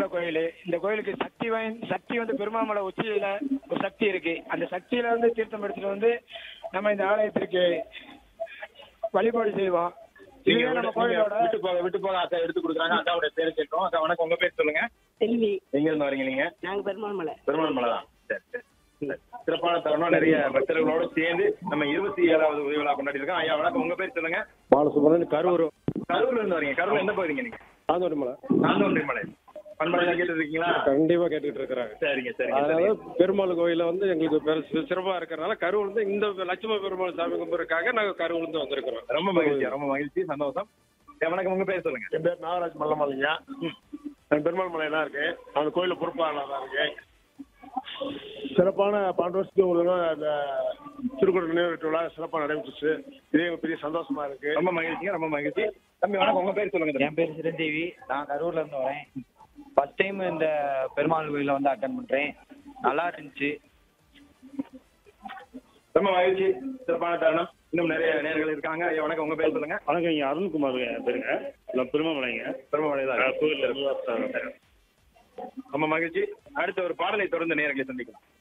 உள்ள கோயில் இந்த கோயிலுக்கு சக்தி வாய்ந்த சக்தி வந்து பெருமாமலை உச்சியில ஒரு சக்தி இருக்கு அந்த சக்தியில வந்து தீர்த்தம் எடுத்துட்டு வந்து நம்ம இந்த ஆலயத்திற்கு வழிபாடு செய்வோம் நீங்க இதுவே நம்ம விட்டு- கோயிலோட நீங்க விட்டு போக விட்டு போக அக்கா எடுத்து கொடுக்குறாங்க அக்காவோட பேரை கேட்கிறோம் அக்கா வணக்கம் உங்க பேர் சொல்லுங்க செல்வி எங்க இருந்து வரீங்க நீங்க நாங்க பெருமாள் மலை பெருமாள் மலை தான் சரி சரி சரி. சிறப்பான தருணம் நிறைய பக்தர்களோட சேர்ந்து நம்ம இருபத்தி ஏழாவது உதவி விழா கொண்டாடி இருக்கோம் ஐயா வணக்கம் உங்க பேர் சொல்லுங்க பாலசுப்ரமணியன் கரூர் கரூர்ல இருந்து வரீங்க கரூர்ல எந்த பகுதிங்க நீங்க ஆந்தோடி மலை நாந்தோன்றி மலை பண்பலை கேட்டு இருக்கீங்களா கண்டிப்பா கேட்டுட்டு இருக்கிறாங்க சரிங்க சரிங்க அதனால சரிங்க பெருமாள் கோயில வந்து எங்களுக்கு பெரு- சி- சிறப்பா இருக்கிறனால கரூர் வந்து இந்த லட்சுமி பெருமாள் சாமி கும்பிட்றதுக்காக நாங்க கரூர்ல இருந்து வந்திருக்கிறோம் ரொம்ப மகிழ்ச்சி ரொம்ப மகிழ்ச்சி சந்தோஷம் ஐயா, வணக்கம் உங்க பேர் சொல்லுங்க என் பேர் நாகராஜ் மல்லமலைங்க என் பெருமாள் மலையெல்லாம் இருக்கு அந்த கோயிலில் பொறுப்பாளராக தான் இருக்கு சிறப்பான பன்னெண்டு வருஷத்துக்கு ஒரு தடவை அந்த திருக்குறள் நினைவு விழா சிறப்பாக நடைபெற்றுச்சு இதே எனக்கு பெரிய சந்தோஷமா இருக்கு ரொம்ப மகிழ்ச்சிங்க ரொம்ப மகிழ்ச்சி தம்பி வணக்கம் உங்க பேர் சொல்லுங்க தம்பி. என் பேர் சிரஞ்சீவி நான் கரூர்ல இருந்து வரேன் ஃபர்ஸ்ட் டைம் இந்த பெருமாள் கோயில வந்து அட்டன் பண்றேன் நல்லா இருந்துச்சு ரொம்ப மகிழ்ச்சி சிறப்பான தருணம் இன்னும் நிறைய நேர்கள் இருக்காங்க ஐயா வணக்கம் உங்க பேர் சொல்லுங்க வணக்கம் இங்கே அருண்குமார் பேருங்க நான் பெருமாமலைங்க பெருமாளை தான் கோயிலில் ரொம்ப மகிழ்ச்சி அடுத்த ஒரு பாடலை தொடர்ந்து நேர்களை சந்திக்கலாம்